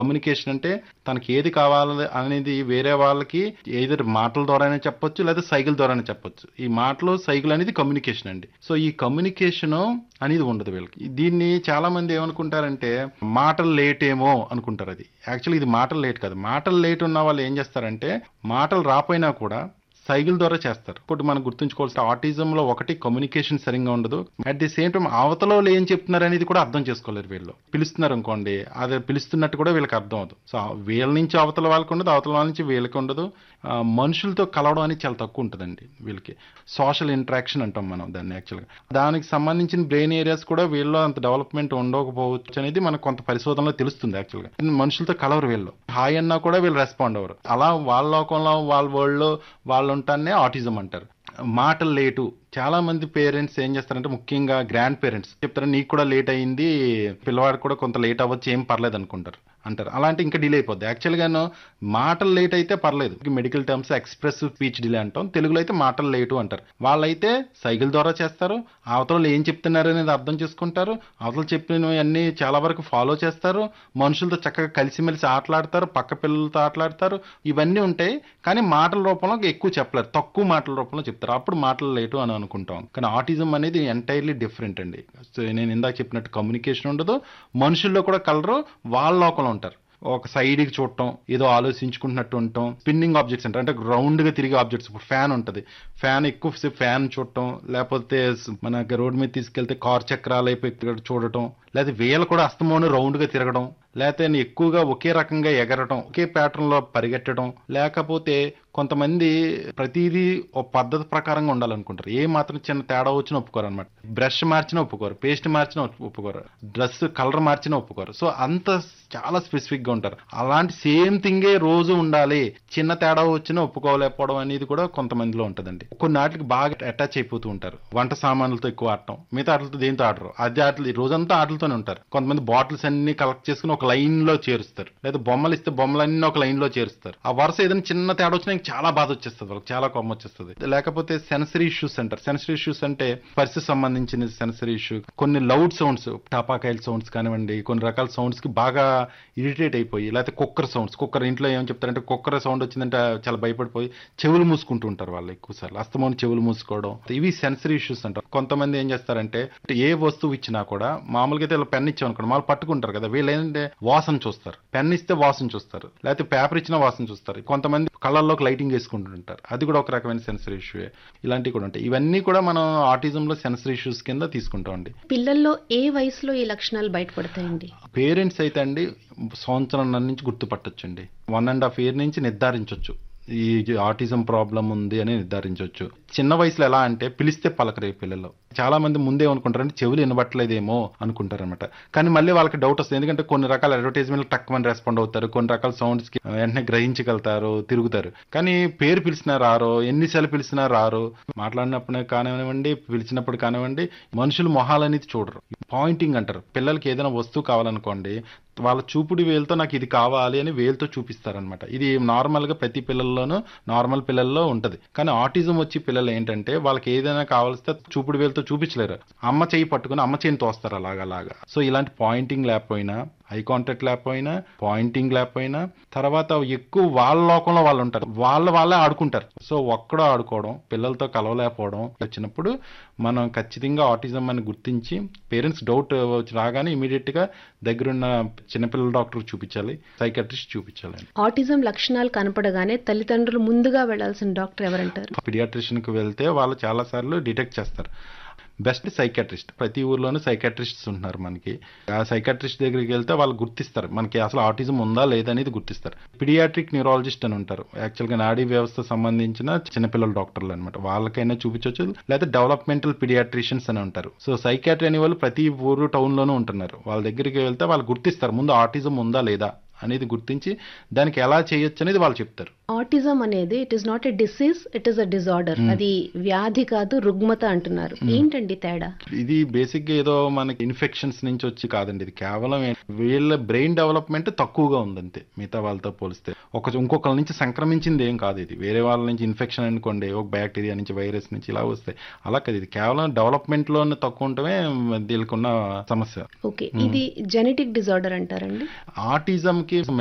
communication అంటే తనకి ఏది కావాలి అనేది వేరే వాళ్ళకి ఏదో మాటల ద్వారానే చెప్పొచ్చు లేదా సైకిల్ ద్వారానే చెప్పొచ్చు ఈ మాటలు సైకిల్ అనేది కమ్యూనికేషన్ అండి సో ఈ కమ్యూనికేషన్ అనేది ఉండదు వీళ్ళకి దీన్ని చాలా మంది ఏమనుకుంటారంటే మాటలు లేట్ ఏమో అనుకుంటారు అది యాక్చువల్లీ ఇది మాటలు లేట్ కాదు మాటలు లేట్ ఉన్న వాళ్ళు ఏం చేస్తారంటే మాటలు రాపోయినా కూడా సైకిల్ ద్వారా చేస్తారు ఇప్పుడు మనం గుర్తుంచుకోవాల్సిన ఆటిజంలో ఒకటి కమ్యూనికేషన్ సరిగ్గా ఉండదు అట్ ది సేమ్ టైం అవతల వాళ్ళు ఏం చెప్తున్నారు అనేది కూడా అర్థం చేసుకోలేరు వీళ్ళు పిలుస్తున్నారు అనుకోండి అది పిలుస్తున్నట్టు కూడా వీళ్ళకి అర్థం అవుతుంది సో వీళ్ళ నుంచి అవతల వాళ్ళకి ఉండదు అవతల వాళ్ళ నుంచి వీళ్ళకి ఉండదు ఆ, మనుషులతో కలవడం అనేది చాలా తక్కువ ఉంటుందండి వీళ్ళకి సోషల్ ఇంటరాక్షన్ అంటాం మనం దాన్ని యాక్చువల్గా దానికి సంబంధించిన బ్రెయిన్ ఏరియాస్ కూడా వీళ్ళలో అంత డెవలప్మెంట్ ఉండకపోవచ్చు అనేది మనకు కొంత పరిశోధనలో తెలుస్తుంది యాక్చువల్గా మనుషులతో కలవరు వీళ్ళు హాయ్ అన్నా కూడా వీళ్ళు రెస్పాండ్ అవ్వరు అలా వాళ్ళ లోకంలో వాళ్ళ వరల్డ్లో వాళ్ళు ఉంటానే ఆటిజం అంటారు మాటలు లేటు చాలా మంది పేరెంట్స్ ఏం చేస్తారంటే ముఖ్యంగా గ్రాండ్ పేరెంట్స్ చెప్తారు నీకు కూడా లేట్ అయింది పిల్లవాడు కూడా కొంత లేట్ అవ్వచ్చు ఏం పర్లేదు అనుకుంటారు అంటారు అలాంటి ఇంకా డిలే అయిపోద్ది యాక్చువల్గాను మాటలు లేట్ అయితే పర్లేదు medical terms express speech delay అంటాం తెలుగులో అయితే మాటలు లేటు అంటారు వాళ్ళైతే సైకిల్ ద్వారా చేస్తారు అవతల ఏం చెప్తున్నారు అనేది అర్థం చేసుకుంటారు అవతల చెప్పినవన్నీ చాలా వరకు ఫాలో చేస్తారు మనుషులతో చక్కగా కలిసిమెలిసి ఆటలాడతారు పక్క పిల్లలతో ఆటలాడతారు ఇవన్నీ ఉంటాయి కానీ మాటల రూపంలో ఎక్కువ చెప్పలేరు తక్కువ మాటల రూపంలో చెప్తారు అప్పుడు మాటలు లేటు అని అనుకుంటాం కానీ ఆటిజం అనేది ఎంటైర్లీ డిఫరెంట్ అండి సో నేను ఇందాక చెప్పినట్టు కమ్యూనికేషన్ ఉండదు మనుషుల్లో కూడా కలరు వాళ్ళ లోకంలో ఉంటారు ఒక సైడ్కి చూడటం ఏదో ఆలోచించుకుంటున్నట్టు ఉండటం స్పిన్నింగ్ ఆబ్జెక్ట్స్ అంటారు అంటే రౌండ్ గా తిరిగే ఆబ్జెక్ట్స్ ఇప్పుడు ఫ్యాన్ ఉంటుంది ఫ్యాన్ ఎక్కువసేపు ఫ్యాన్ చూడటం లేకపోతే స్- మన రోడ్ మీద తీసుకెళ్తే కార్ చక్రాలు అయిపోయి ఇక్కడ చూడటం లేకపోతే వేలు కూడా అస్తమోను రౌండ్ గా తిరగడం లేకపోతే ఎక్కువగా ఒకే రకంగా ఎగరటం ఒకే ప్యాటర్న్ లో పరిగెట్టడం లేకపోతే కొంతమంది ప్రతిదీ ఒక పద్ధతి ప్రకారంగా ఉండాలనుకుంటారు ఏ మాత్రం చిన్న తేడా వచ్చినా ఒప్పుకోరు అనమాట బ్రష్ మార్చినా ఒప్పుకోరు పేస్ట్ మార్చినా ఒప్పు- ఒప్పుకోరు డ్రెస్ కలర్ మార్చినా ఒప్పుకోరు సో అంత చాలా స్పెసిఫిక్ గా ఉంటారు అలాంటి సేమ్ థింగే రోజు ఉండాలి చిన్న తేడా వచ్చినా ఒప్పుకోలేకపోవడం అనేది కూడా కొంతమందిలో ఉంటదండి కొన్ని ఆటలకి బాగా అటాచ్ అయిపోతూ ఉంటారు వంట సామాన్లతో ఎక్కువ ఆడటం మిగతా ఆటలతో దేంతో ఆడరు అదే ఆటలు ఈ రోజంతా ఆటలతోనే ఉంటారు కొంతమంది బాటిల్స్ అన్ని కలెక్ట్ చేసుకుని ఒక లైన్ లో చేరుస్తారు లేదా బొమ్మలు ఇస్తే బొమ్మలన్నీ ఒక లైన్ లో చేరుస్తారు ఆ వరుస ఏదైనా చిన్న తేడా వచ్చినా ఇంక చాలా బాధ వచ్చేస్తుంది వాళ్ళకి చాలా కొమ్మ వచ్చేస్తుంది లేకపోతే సెన్సరీ ఇష్యూస్ అంటారు సెన్సరీ ఇష్యూస్ అంటే పరిస్థితి సంబంధించిన సెన్సరీ ఇష్యూ కొన్ని లౌడ్ సౌండ్స్ టపాకాయల సౌండ్స్ కానివ్వండి కొన్ని రకాల సౌండ్స్ కి బాగా ఇరిటేట్ అయిపోయి లేకపోతే కుక్కర్ సౌండ్స్ కుక్కర్ ఇంట్లో ఏం చెప్తారంటే కుక్కర్ సౌండ్ వచ్చిందంటే చాలా భయపడిపోయి చెవులు మూసుకుంటూ ఉంటారు వాళ్ళు ఎక్కువ సార్లు అస్తమాను చెవులు మూసుకోవడం ఇవి సెన్సరీ ఇష్యూస్ అంటారు కొంతమంది ఏం చేస్తారంటే ఏ వస్తువు ఇచ్చినా కూడా మామూలుగా అయితే పెన్ ఇచ్చాం అనుకోండి వాళ్ళు పట్టుకుంటారు కదా వీళ్ళు ఏంటంటే వాసన చూస్తారు పెన్ ఇస్తే వాసన చూస్తారు లేకపోతే పేపర్ ఇచ్చినా వాసన చూస్తారు కొంతమంది కళ్ళల్లోకి లైటింగ్ వేసుకుంటుంటారు అది కూడా ఒక రకమైన సెన్సరీ ఇష్యూ ఇలాంటివి కూడా ఉంటాయి ఇవన్నీ కూడా మనం ఆటిజం లో సెన్సరీ ఇష్యూస్ కింద తీసుకుంటామండి పిల్లల్లో ఏ వయసులో ఈ లక్షణాలు బయటపడతాయండి పేరెంట్స్ అయితే అండి సంవత్సరం నుంచి గుర్తుపట్టొచ్చండి వన్ అండ్ హాఫ్ ఇయర్ నుంచి నిర్ధారించవచ్చు ఈ ఆటిజం ప్రాబ్లం ఉంది అని నిర్ధారించవచ్చు చిన్న వయసులో ఎలా అంటే పిలిస్తే పలకరే పిల్లలు చాలా మంది ముందే అనుకుంటారంటే చెవులు వినబట్టలేదేమో అనుకుంటారు అనమాట కానీ మళ్ళీ వాళ్ళకి డౌట్ వస్తుంది ఎందుకంటే కొన్ని రకాల అడ్వర్టైజ్మెంట్ తక్కువ రెస్పాండ్ అవుతారు కొన్ని రకాల సౌండ్స్ కి వెంటనే గ్రహించగలుగుతారు తిరుగుతారు కానీ పేరు పిలిచినా రారు ఎన్నిసార్లు పిలిచినా రారు మాట్లాడినప్పుడు కానివ్వండి పిలిచినప్పుడు కానివ్వండి మనుషులు మొహాలనేది చూడరు పాయింటింగ్ అంటారు పిల్లలకి ఏదైనా వస్తువు కావాలనుకోండి వాళ్ళ చూపుడు వేలుతో నాకు ఇది కావాలి అని వేలుతో చూపిస్తారనమాట ఇది నార్మల్ గా ప్రతి పిల్లల్లోనూ నార్మల్ పిల్లల్లో ఉంటది కానీ ఆటిజం వచ్చి పిల్లలు ఏంటంటే వాళ్ళకి ఏదైనా కావాల్స్తే చూపుడు వేలుతో చూపించలేరు అమ్మ చెయ్యి పట్టుకుని అమ్మ చేయిని తోస్తారు అలాగా అలాగా సో ఇలాంటి పాయింటింగ్ లేకపోయినా ఐ కాంటాక్ట్ లేకపోయినా పాయింటింగ్ లేకపోయినా తర్వాత ఎక్కువ వాళ్ళ లోకంలో వాళ్ళు ఉంటారు వాళ్ళ వాళ్ళే ఆడుకుంటారు సో ఒక్కడో ఆడుకోవడం పిల్లలతో కలవలేకపోవడం వచ్చినప్పుడు మనం ఖచ్చితంగా ఆటిజం అని గుర్తించి పేరెంట్స్ డౌట్ రాగానే ఇమీడియట్ గా దగ్గరున్న చిన్నపిల్లల డాక్టర్ చూపించాలి సైకాట్రిస్ట్ చూపించాలి ఆటిజం లక్షణాలు కనపడగానే తల్లిదండ్రులు ముందుగా వెళ్లాల్సిన డాక్టర్ ఎవరంటారు పిడియాట్రిషియన్ కి వెళ్తే వాళ్ళు చాలా సార్లు డిటెక్ట్ చేస్తారు బెస్ట్ సైకాట్రిస్ట్ ప్రతి ఊర్లోనూ సైకాట్రిస్ట్స్ ఉంటున్నారు మనకి ఆ సైకాట్రిస్ట్ దగ్గరికి వెళ్తే వాళ్ళు గుర్తిస్తారు మనకి అసలు ఆటిజం ఉందా లేదా అనేది గుర్తిస్తారు పిడియాట్రిక్ న్యూరాలజిస్ట్ అని ఉంటారు యాక్చువల్గా నాడీ వ్యవస్థ సంబంధించిన చిన్నపిల్లల డాక్టర్లు అనమాట వాళ్ళకైనా చూపించవచ్చు లేదా డెవలప్మెంటల్ పిడియాట్రిషియన్స్ అని ఉంటారు సో సైకాట్రీ అనే వాళ్ళు ప్రతి ఊరు టౌన్ లోనూ ఉంటున్నారు వాళ్ళ దగ్గరికి వెళ్తే వాళ్ళు గుర్తిస్తారు ముందు ఆటిజం ఉందా లేదా అనేది గుర్తించి దానికి ఎలా చేయొచ్చు అనేది వాళ్ళు చెప్తారు ఆటిజం అనేది it is not a disease it is a disorder అది వ్యాధి కాదు రుగ్మత అంటున్నారు ఏంటండి తేడా ఇది బేసిక్ గా ఏదో మనకి ఇన్ఫెక్షన్స్ నుంచి వచ్చి కాదండి ఇది కేవలం ఏ- వీళ్ళ బ్రెయిన్ డెవలప్మెంట్ తక్కువగా ఉందంతే మిగతా వాళ్ళతో పోలిస్తే ఒక ఇంకొకరి నుంచి సంక్రమించింది ఏం కాదు ఇది వేరే వాళ్ళ నుంచి ఇన్ఫెక్షన్ అనుకోండి ఒక బ్యాక్టీరియా నుంచి వైరస్ నుంచి ఇలా వస్తాయి అలా కాదు ఇది కేవలం డెవలప్మెంట్ లోనే తక్కువ ఉండటమే దీనికి ఉన్న సమస్య ఓకే ఇది జెనెటిక్ డిజార్డర్ అంటారండి ఆటిజం కి